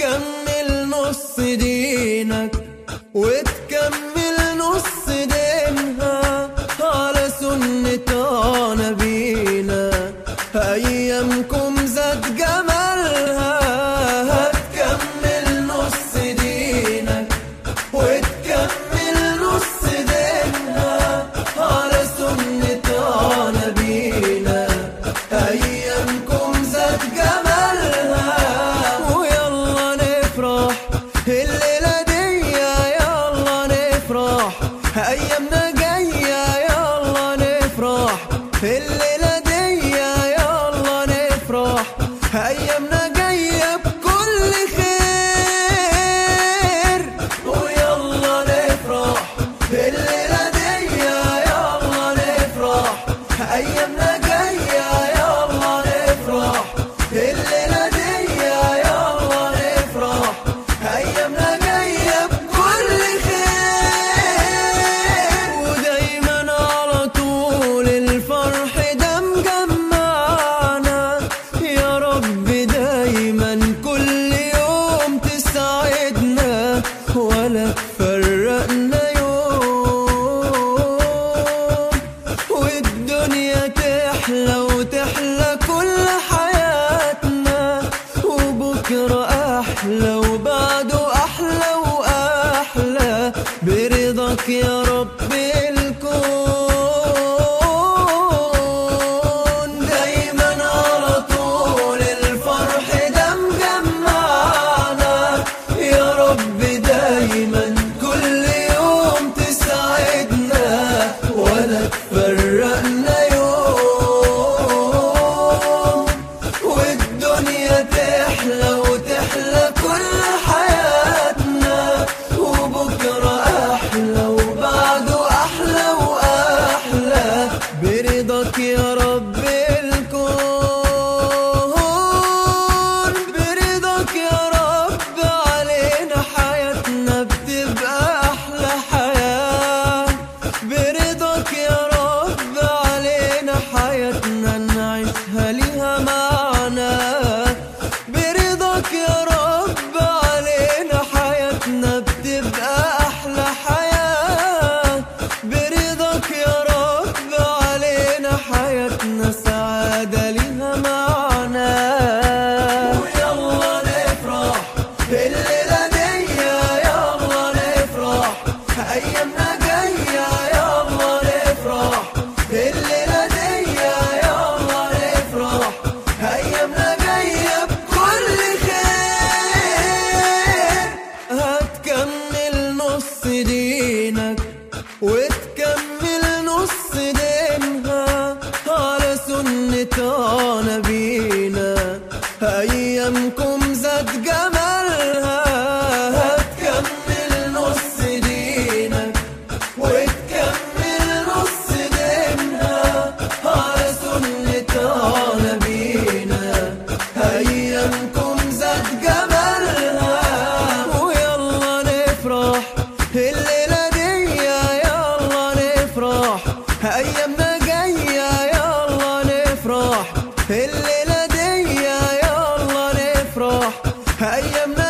هتكمل نص دينك وتكمل نص دينها على سنة نبينا أيامكم زاد جمالها هتكمل نص دينك وتكمل نص دينها على سنة نبينا أيامكم زاد جمالها ويلا نفرح الليلة دي يلا نفرح أيامنا جاية يلا نفرح الليلة دي يلا نفرح أيامنا جاية بكل خير ويلا نفرح الليلة دي يلا نفرح أيامنا جاية يلا نفرح الليلة دي يلا نفرح أيامنا جاية بكل خير ودايما على طول الفرح ده مجمعنا يا رب دايما كل يوم تسعدنا ولا تفرقنا يوم والدنيا تحلى وتحلى كل حياتنا وبكرة أحلى وبعده أحلى وأحلى برضاك يا رب الكون دايما على طول الفرح ده مجمعنا يا رب دايما كل يوم تسعدنا ولا تفرقنا يوم والدنيا تحلى وتحلى كل حياتنا وبكرة أحلى وبعده أحلى وأحلى برضاك يا رب الكون برضاك يا رب علينا حياتنا بتبقى أحلى حياة برضاك يا رب علينا حياتنا نعيشها ليها معنى برضاك يا رب علينا حياتنا بتبقى أحلى حياة برضاك يا رب علينا حياتنا سعادة ليها معنى ويلا نفرح الليلة دي يلا نفرح أيامنا جاية يلا نفرح الليلة دي يلا نفرح أيامنا جاية بكل خير هتكمل نص دينك وتكمل نص دينها على سنة نبينا أيامكم زاد جمالها هتكمل نص دينك وتكمل نص دينها على سنة نبينا أيامكم زاد جمالها ويلا نفرح الليلة دي يلا نفرح أيامنا جاية يلا نفرح الليلة دي يلا نفرح أيامنا